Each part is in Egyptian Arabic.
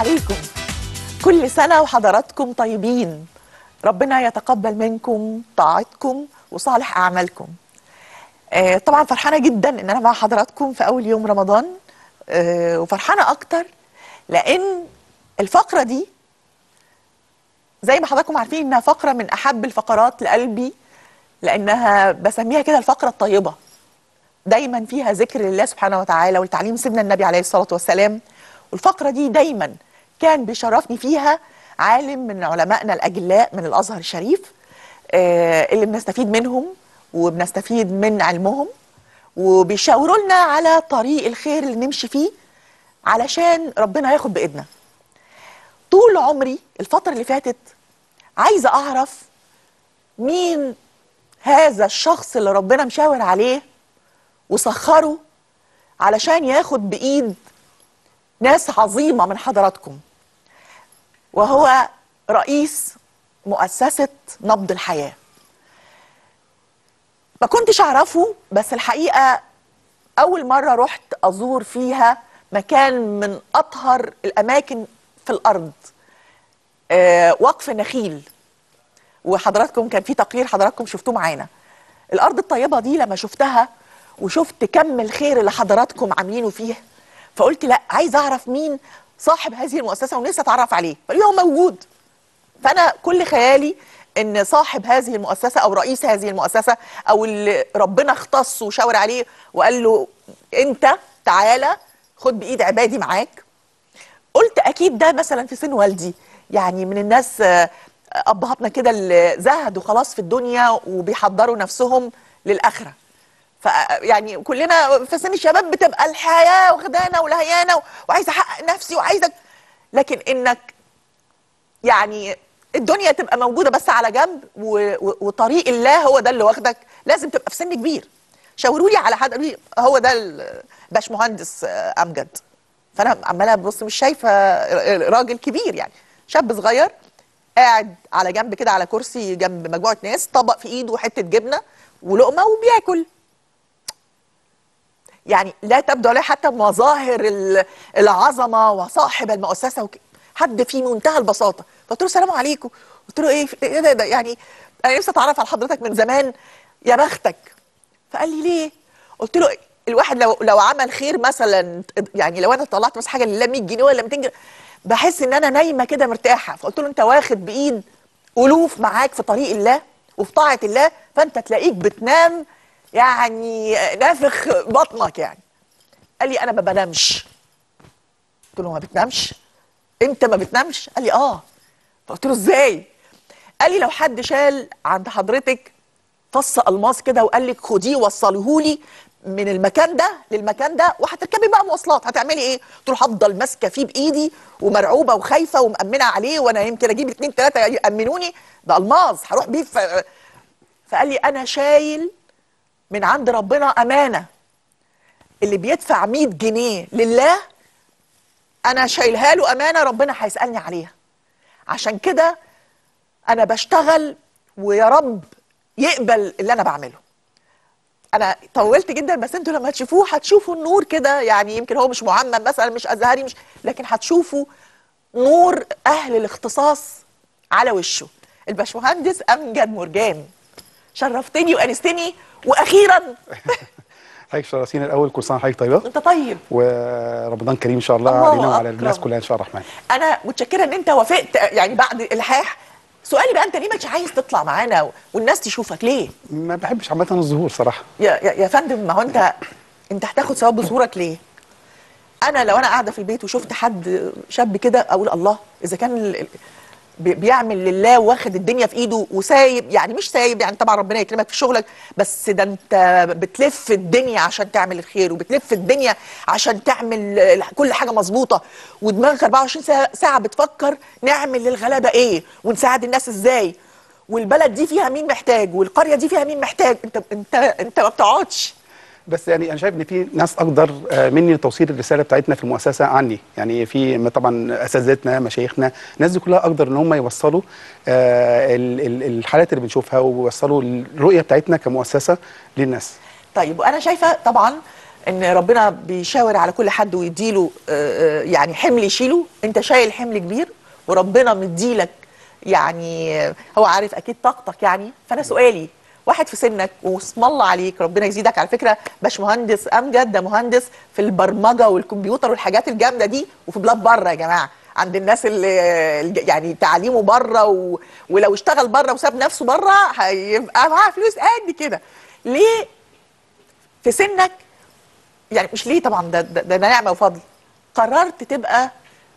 عليكم كل سنة وحضراتكم طيبين ربنا يتقبل منكم طاعتكم وصالح أعمالكم آه، طبعا فرحانة جدا إن أنا مع حضراتكم في أول يوم رمضان آه، وفرحانة أكتر لأن الفقرة دي زي ما حضراتكم عارفين إنها فقرة من أحب الفقرات لقلبي لأنها بسميها كده الفقرة الطيبة دايما فيها ذكر لله سبحانه وتعالى ولتعليم سيدنا النبي عليه الصلاة والسلام والفقرة دي دايما كان بيشرفني فيها عالم من علمائنا الأجلاء من الأزهر الشريف آه، اللي بنستفيد منهم وبنستفيد من علمهم وبيشاوروا لنا على طريق الخير اللي نمشي فيه علشان ربنا ياخد بإيدنا طول عمري الفترة اللي فاتت عايزة أعرف مين هذا الشخص اللي ربنا مشاور عليه وسخره علشان ياخد بإيد ناس عظيمة من حضراتكم وهو رئيس مؤسسة نبض الحياة ما كنتش أعرفه بس الحقيقة أول مرة رحت أزور فيها مكان من أطهر الأماكن في الأرض آه وقف نخيل وحضراتكم كان في تقرير حضراتكم شفتوه معانا الأرض الطيبة دي لما شفتها وشفت كم الخير اللي حضراتكم عاملينه فيه فقلت لا عايز أعرف مين صاحب هذه المؤسسة ونفسي أتعرف عليه فقال لي هو موجود فأنا كل خيالي ان صاحب هذه المؤسسه او رئيس هذه المؤسسه او اللي ربنا اختص وشاور عليه وقال له انت تعالى خد بايد عبادي معاك قلت اكيد ده مثلا في سن والدي يعني من الناس آه، ابهاتنا كده اللي زهدوا خلاص في الدنيا وبيحضروا نفسهم للاخره ف يعني كلنا في سن الشباب بتبقى الحياه واخدانا ولهيانه وعايزه احقق نفسي وعايزه لكن انك يعني الدنيا تبقى موجوده بس على جنب و... و... وطريق الله هو ده اللي واخدك لازم تبقى في سن كبير شاوروا لي على حد قالوا لي هو ده الباشمهندس آه، امجد فانا عماله ابص مش شايفه راجل كبير يعني شاب صغير قاعد على جنب كده على كرسي جنب مجموعه ناس طبق في ايده حته جبنه ولقمه وبياكل يعني لا تبدو عليه حتى مظاهر ال- العظمه وصاحب المؤسسه وك... حد في منتهى البساطه فقلت له السلام عليكم قلت له ايه ايه ده, ده يعني انا نفسي اتعرف على حضرتك من زمان يا بختك فقال لي ليه قلت له الواحد لو لو عمل خير مثلا يعني لو انا طلعت بس حاجه لله 100 جنيه ولا 200 جنيه بحس ان انا نايمه كده مرتاحه فقلت له انت واخد بايد الوف معاك في طريق الله وفي طاعه الله فانت تلاقيك بتنام يعني نافخ بطنك يعني قال لي انا ما بنامش قلت له ما بتنامش انت ما بتنامش قال لي اه فقلت له ازاي قال لي لو حد شال عند حضرتك فص الماس كده وقال لك خديه وصليه لي من المكان ده للمكان ده وهتركبي بقى مواصلات هتعملي ايه؟ قلت له هفضل ماسكه فيه بايدي ومرعوبه وخايفه ومأمنه عليه وانا يمكن اجيب اثنين ثلاثه يأمنوني ده الماس هروح بيه ف... فقال لي انا شايل من عند ربنا امانه اللي بيدفع 100 جنيه لله انا شايلها له امانه ربنا هيسالني عليها عشان كده انا بشتغل ويا رب يقبل اللي انا بعمله انا طولت جدا بس انتوا لما تشوفوه هتشوفوا النور كده يعني يمكن هو مش معمم مثلا مش ازهري مش لكن هتشوفوا نور اهل الاختصاص على وشه الباشمهندس امجد مرجان شرفتني وانستني واخيرا حضرتك شرفتينا الاول كل سنه وحضرتك طيبه انت طيب ورمضان كريم ان شاء الله الله علينا وعلى أكرم. الناس كلها ان شاء الله الرحمن انا متشكره ان انت وافقت يعني بعد الحاح سؤالي بقى انت ليه مش عايز تطلع معانا والناس تشوفك ليه ما بحبش عامه الظهور صراحه يا يا, يا فندم ما هو انت انت هتاخد ثواب بظهورك ليه انا لو انا قاعده في البيت وشفت حد شاب كده اقول الله اذا كان ال- ال- بي- بيعمل لله واخد الدنيا في ايده وسايب يعني مش سايب يعني طبعا ربنا يكرمك في شغلك بس ده انت بتلف الدنيا عشان تعمل الخير وبتلف الدنيا عشان تعمل ال- كل حاجه مظبوطه ودماغك 24 ساعة- ساعه بتفكر نعمل للغلابه ايه ونساعد الناس ازاي والبلد دي فيها مين محتاج والقريه دي فيها مين محتاج انت انت انت ما بتقعدش بس يعني انا شايف ان في ناس اقدر آه، مني لتوصيل الرساله بتاعتنا في المؤسسه عني يعني في م- طبعا اساتذتنا مشايخنا الناس دي كلها اقدر ان هم يوصلوا آه، ال- ال- الحالات اللي بنشوفها ويوصلوا الرؤيه بتاعتنا كمؤسسه للناس طيب وانا شايفه طبعا ان ربنا بيشاور على كل حد ويديله آه، آه، يعني حمل يشيله انت شايل حمل كبير وربنا مديلك يعني آه، هو عارف اكيد طاقتك يعني فانا سؤالي واحد في سنك واسم الله عليك ربنا يزيدك على فكره باشمهندس امجد ده مهندس في البرمجه والكمبيوتر والحاجات الجامده دي وفي بلاد بره يا جماعه عند الناس اللي اللي يعني تعليمه بره و... ولو اشتغل بره وساب نفسه بره هيبقى معاه فلوس قد كده ليه في سنك يعني مش ليه طبعا ده ده, ده نعمه وفضل قررت تبقى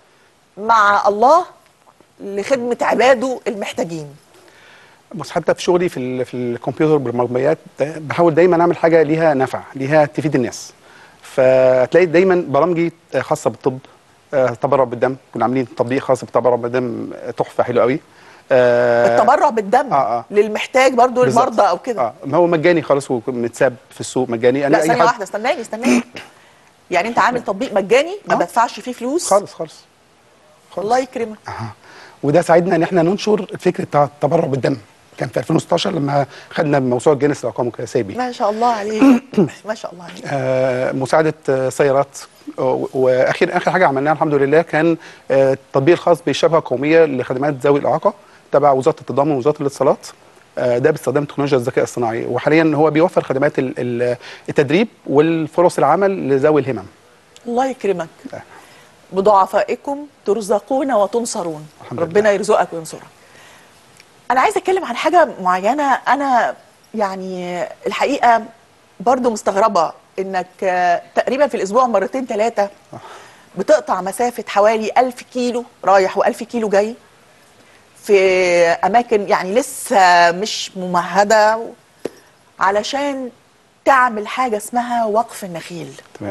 مع الله لخدمه عباده المحتاجين بص حتى في شغلي في ال- في الكمبيوتر بالبرمجيات بحاول دايما اعمل حاجه ليها نفع ليها تفيد الناس فتلاقي دايما برامجي خاصه بالطب آه، تبرع بالدم كنا عاملين تطبيق خاص بالتبرع بالدم آه، تحفه حلو قوي آه، التبرع بالدم آه، آه. للمحتاج برضو بالظبط. المرضى او كده اه ما هو مجاني خالص ومتساب في السوق مجاني لا أي ثانيه حد- واحده استناني استناني يعني انت عامل تطبيق مجاني ما آه. بدفعش فيه فلوس خالص خالص خالص الله يكرمك أها. وده ساعدنا ان احنا ننشر الفكر بتاع التبرع بالدم كان في 2016 لما خدنا موسوعه جينيس الارقام القياسيه بيه ما شاء الله عليك ما شاء الله عليك آه، مساعده آه، سيارات آه، واخير اخر حاجه عملناها الحمد لله كان آه، التطبيق الخاص بالشبكه القوميه لخدمات ذوي الاعاقه تبع وزاره التضامن ووزاره الاتصالات آه، ده باستخدام تكنولوجيا الذكاء الصناعي وحاليا هو بيوفر خدمات ال- ال- التدريب والفرص العمل لذوي الهمم الله يكرمك آه. بضعفائكم ترزقون وتنصرون الحمد ربنا لله. يرزقك وينصرك انا عايزه اتكلم عن حاجه معينه انا يعني الحقيقه برضو مستغربه انك آه، تقريبا في الاسبوع مرتين ثلاثه بتقطع مسافه حوالي ألف كيلو رايح وألف كيلو جاي في اماكن يعني لسه مش ممهده علشان تعمل حاجه اسمها وقف النخيل تمام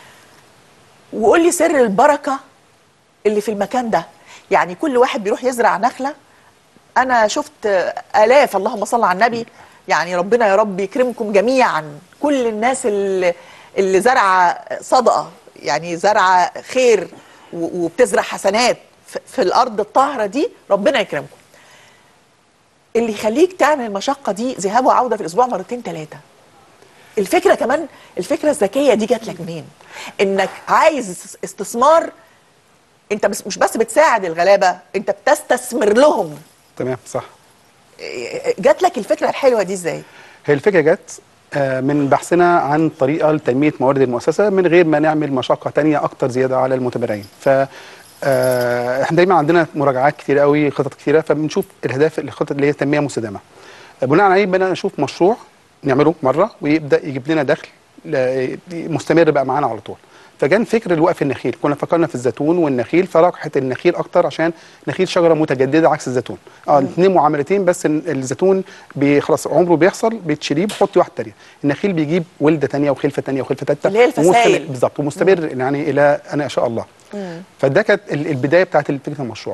وقول لي سر البركه اللي في المكان ده يعني كل واحد بيروح يزرع نخله انا شفت الاف اللهم صل على النبي يعني ربنا يا رب يكرمكم جميعا كل الناس اللي, اللي زرعه صدقه يعني زرعه خير و- وبتزرع حسنات في- في الارض الطاهره دي ربنا يكرمكم اللي يخليك تعمل المشقه دي ذهاب وعوده في الاسبوع مرتين ثلاثه الفكره كمان الفكره الذكيه دي جات لك منين انك عايز استثمار انت بس مش بس بتساعد الغلابه انت بتستثمر لهم تمام صح جات لك الفكره الحلوه دي ازاي هي الفكره جت آه، من بحثنا عن طريقه لتنميه موارد المؤسسه من غير ما نعمل مشقه تانية اكتر زياده على المتبرعين ف آه، احنا دايما عندنا مراجعات كتير قوي خطط كتيره فبنشوف الاهداف الخطط اللي هي تنميه مستدامه آه، بناء عليه بدأنا نشوف مشروع نعمله مره ويبدا يجيب لنا دخل ل- مستمر بقى معانا على طول فكان فكر الوقف النخيل كنا فكرنا في الزيتون والنخيل فراحت النخيل اكتر عشان النخيل شجره متجدده عكس الزيتون اه الاثنين معاملتين بس ال- الزيتون بي- خلاص عمره بيحصل بتشيليه بتحطي واحده تانيه النخيل بيجيب ولده تانيه وخلفه تانيه وخلفه ثالثه اللي هي الفسايل. بالظبط ومستمر يعني الى ان يشاء الله فده كانت ال- البدايه بتاعت فكره المشروع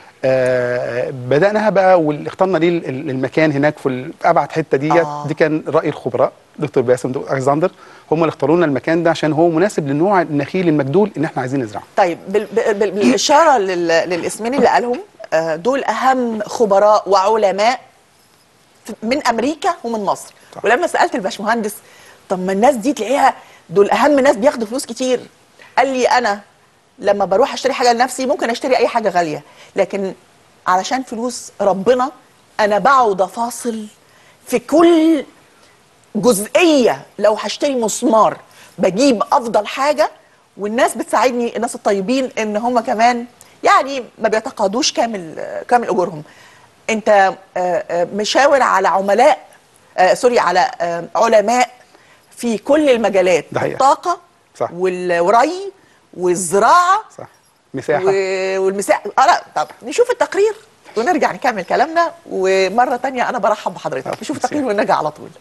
آه بدأناها بقى واخترنا ليه ال- ال- المكان هناك في ال- في ابعد حته ديت آه. دي كان راي الخبراء دكتور باسم دكتور الكسندر هم اللي اختاروا لنا المكان ده عشان هو مناسب للنوع النخيل المجدول اللي احنا عايزين نزرعه طيب بال- بال- بال- بالاشاره لل- للاسمين اللي قالهم آه، دول اهم خبراء وعلماء في- من امريكا ومن مصر صح. ولما سالت الباشمهندس طب ما الناس دي تلاقيها دول اهم ناس بياخدوا فلوس كتير قال لي انا لما بروح اشتري حاجه لنفسي ممكن اشتري اي حاجه غاليه لكن علشان فلوس ربنا انا بقعد افاصل في كل جزئيه لو هشتري مسمار بجيب افضل حاجه والناس بتساعدني الناس الطيبين ان هم كمان يعني ما بيتقاضوش كامل كامل اجورهم انت آه، آه، مشاور على عملاء آه، سوري على آه، علماء في كل المجالات ده حقيقة. الطاقه صح. والري والزراعه صح مساحه و- والمساحه اه لا طب نشوف التقرير ونرجع نكمل كلامنا ومره تانية انا برحب بحضرتك آه، نشوف ميرسي. التقرير ونرجع على طول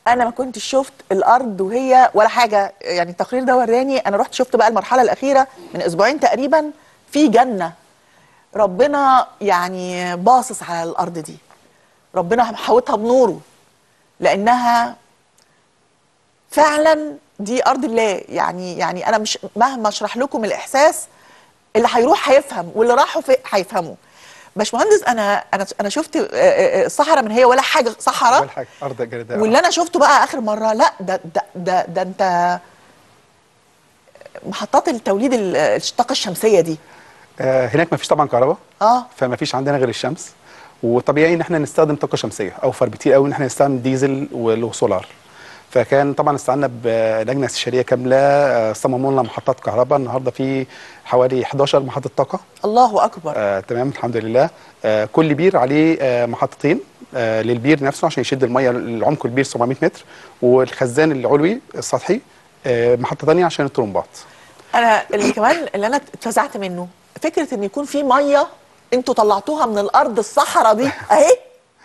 انا ما كنتش شفت الارض وهي ولا حاجه يعني التقرير ده وراني انا رحت شفت بقى المرحله الاخيره من اسبوعين تقريبا في جنه ربنا يعني باصص على الارض دي ربنا محوطها بنوره لانها فعلا دي ارض الله يعني يعني انا مش مهما اشرح لكم الاحساس اللي هيروح هيفهم واللي راحوا في هيفهموا باشمهندس انا انا انا شفت آه، آه، الصحراء من هي ولا حاجه صحراء اول حاجه ارض جرداء واللي انا شفته بقى اخر مره لا ده ده ده, ده انت محطات التوليد ال- الطاقه الشمسيه دي آه هناك ما فيش طبعا كهرباء اه فما فيش عندنا غير الشمس وطبيعي ان احنا نستخدم طاقه شمسيه اوفر بكتير قوي ان احنا نستخدم ديزل وال- وسولار فكان طبعا استعنا بلجنه استشاريه كامله آه، صمموا لنا محطات كهرباء النهارده في حوالي 11 محطه طاقه الله اكبر آه تمام الحمد لله آه كل بير عليه آه محطتين آه للبير نفسه عشان يشد الميه العمق البير 700 متر والخزان العلوي السطحي آه محطه ثانيه عشان الطرمبات انا اللي كمان اللي انا اتفزعت منه فكره ان يكون في ميه انتوا طلعتوها من الارض الصحراء دي اهي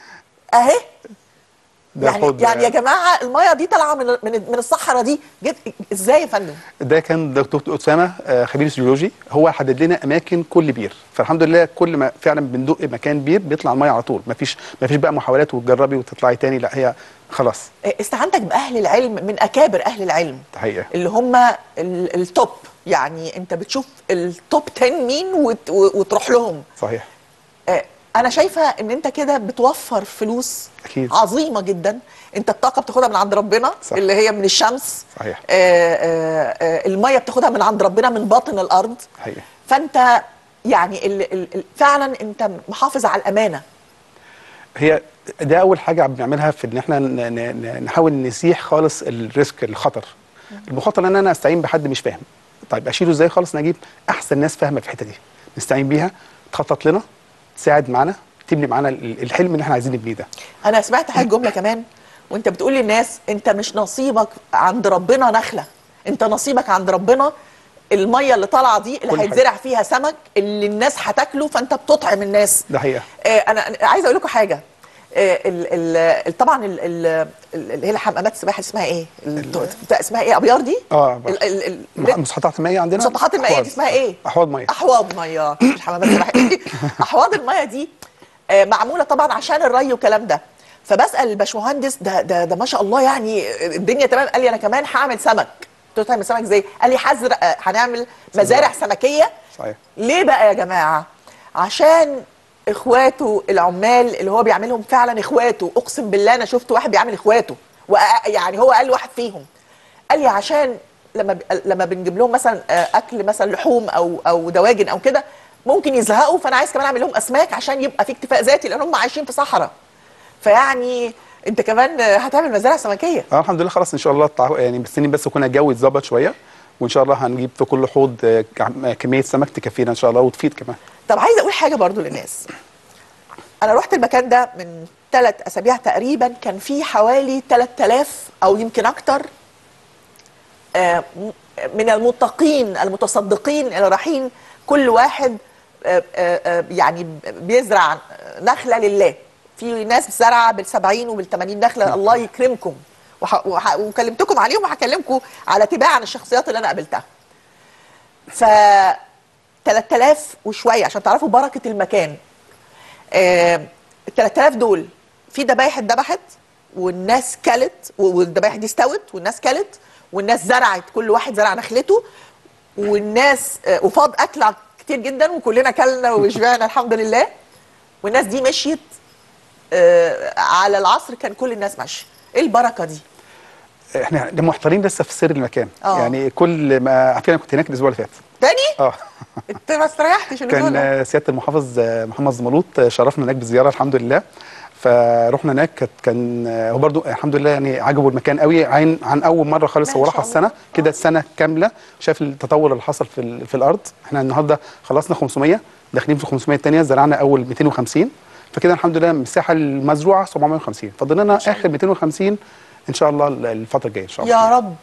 اهي ده يعني الحوض يعني يا جماعه الميه دي طالعه من من من الصحراء دي جد ازاي يا فندم ده كان دكتور اسامه آه، خبير جيولوجي هو حدد لنا اماكن كل بير فالحمد لله كل ما فعلا بندق مكان بير بيطلع الميه على طول مفيش مفيش بقى محاولات وتجربي وتطلعي تاني لا هي خلاص استعنتك باهل العلم من اكابر اهل العلم ده حقيقه اللي هم ال- التوب يعني انت بتشوف التوب 10 مين وت- وتروح لهم صحيح آه، انا شايفه ان انت كده بتوفر فلوس أكيد. عظيمه جدا انت الطاقه بتاخدها من عند ربنا صح. اللي هي من الشمس صحيح. آه آه آه الميه بتاخدها من عند ربنا من باطن الارض حقيقه فانت يعني ال ال ال فعلا انت محافظ على الامانه هي ده اول حاجه بنعملها في ان احنا ن- ن- ن- نحاول نزيح خالص الريسك الخطر المخاطره ان انا استعين بحد مش فاهم طيب اشيله ازاي خالص نجيب احسن ناس فاهمه في الحته دي نستعين بيها تخطط لنا تساعد معانا تبني معانا ال- الحلم اللي احنا عايزين نبنيه ده انا سمعت حاجه جمله كمان وانت بتقول للناس انت مش نصيبك عند ربنا نخله انت نصيبك عند ربنا الميه اللي طالعه دي اللي كل حاجة. هيتزرع فيها سمك اللي الناس هتاكله فانت بتطعم الناس ده حقيقه آه، انا أنا عايزه اقول لكم حاجه آه، ال ال طبعا ال- ال- اللي هي الحمامات السباحه اسمها ايه؟ ال- بتاع- اسمها ايه؟ ابيار دي؟ اه ال- ال- ال- مح- مسطحات المائيه عندنا المسطحات المائيه أحواض. دي اسمها ايه؟ احواض ميه احواض ميه مش حمامات سباحه احواض الميه دي آه، معموله طبعا عشان الري والكلام ده فبسال الباشمهندس ده ده ده ما شاء الله يعني الدنيا تمام قال لي انا كمان هعمل سمك قلت له تعمل سمك ازاي؟ قال لي هزرع آه، هنعمل مزارع سمكيه صحيح ليه بقى يا جماعه؟ عشان اخواته العمال اللي هو بيعملهم فعلا اخواته اقسم بالله انا شفت واحد بيعمل اخواته وأ- يعني هو اقل واحد فيهم قال لي عشان لما ب... لما بنجيب لهم مثلا آه، اكل مثلا لحوم او او دواجن او كده ممكن يزهقوا فانا عايز كمان اعمل لهم اسماك عشان يبقى في اكتفاء ذاتي لان هم عايشين في صحراء فيعني انت كمان آه، هتعمل مزارع سمكيه اه الحمد لله خلاص ان شاء الله التع- يعني مستنيين بس يكون الجو يتظبط شويه وان شاء الله هنجيب في كل حوض آه، كم- كميه سمك تكفينا ان شاء الله وتفيد كمان طب عايزه اقول حاجه برضو للناس انا رحت المكان ده من ثلاث اسابيع تقريبا كان في حوالي 3000 او يمكن اكتر آه، م- من المتقين المتصدقين اللي رايحين كل واحد آه، آه، آه، يعني بيزرع نخله لله في ناس زرعه بالسبعين وبالثمانين نخله الله يكرمكم وح- وح- وكلمتكم عليهم وهكلمكم على تباعا الشخصيات اللي انا قابلتها ف 3000 وشويه عشان تعرفوا بركه المكان ال 3000 دول في ذبايح اتذبحت والناس كلت والذبايح دي استوت والناس كلت والناس زرعت كل واحد زرع نخلته والناس آه، وفاض اكل كتير جدا وكلنا كلنا وشبعنا الحمد لله والناس دي مشيت آه، على العصر كان كل الناس ماشيه ايه البركه دي احنا ده محتارين لسه في سر المكان آه. يعني كل ما على فكره انا كنت هناك الاسبوع اللي فات تاني اه انت ما استريحتش الأسبوع كان ده. آه، سياده المحافظ آه، محمد زملوط آه، شرفنا هناك بزياره الحمد لله فرحنا هناك كانت- كان آه، هو برضو الحمد لله يعني عجبه المكان قوي عن عن اول مره خالص ما هو شاء راح الله. السنه كده السنه كامله شاف التطور اللي حصل في ال- في الارض احنا النهارده خلصنا 500 داخلين في ال 500 الثانيه زرعنا اول 250 فكده الحمد لله المساحه المزروعه 750 فاضل لنا اخر 250 ان شاء الله الفتره الجايه ان شاء الله يا رب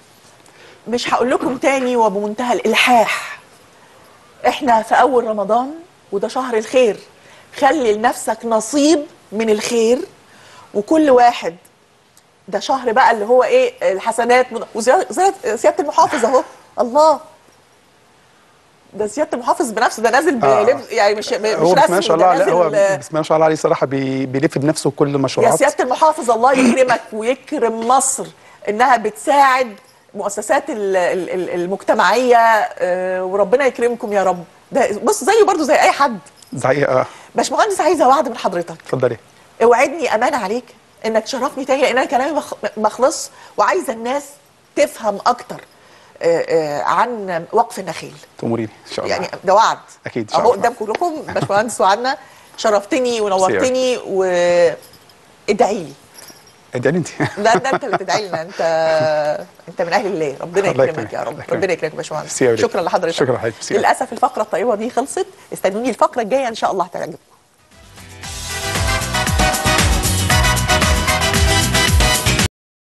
مش هقول لكم تاني وبمنتهى الالحاح احنا في اول رمضان وده شهر الخير خلي لنفسك نصيب من الخير وكل واحد ده شهر بقى اللي هو ايه الحسنات من- وزيارة زيارة- سياده المحافظ اهو الله ده سياده المحافظ بنفسه ده نازل آه. بلبس يعني مش مش هو بسم الله رسمي ما شاء ده الله عليه نازل هو آه، بسم الله ما شاء الله عليه صراحه بي- بيلف بنفسه كل يا المشروعات سياده المحافظ الله يكرمك ويكرم مصر انها بتساعد مؤسسات ال- ال- ال- المجتمعيه آه، وربنا يكرمكم يا رب ده بص زيه برضو زي اي حد ده حقيقه آه. باشمهندس عايزه وعد من حضرتك اتفضلي اوعدني امانه عليك انك تشرفني تاني لان انا كلامي مخ- مخلص وعايزه الناس تفهم اكتر آه، آه، عن وقف النخيل تأمريني ان شاء الله يعني ده وعد أكيد إن شاء اهو الله. قدام كلكم باشمهندس وعدنا شرفتني ونورتني وادعي لي ادعي لي انت لا ده انت اللي تدعي لنا انت انت من اهل الله ربنا الله يكرمك يكرمك. يا رب الله يكرمك. ربنا يكرمك يا باشمهندس ميرسي يا وليد. شكرا لحضرتك شكرا لحضرتك. ميرسي. للاسف الفقره الطيبه دي خلصت استنوني الفقره الجايه ان شاء الله هتعجبكم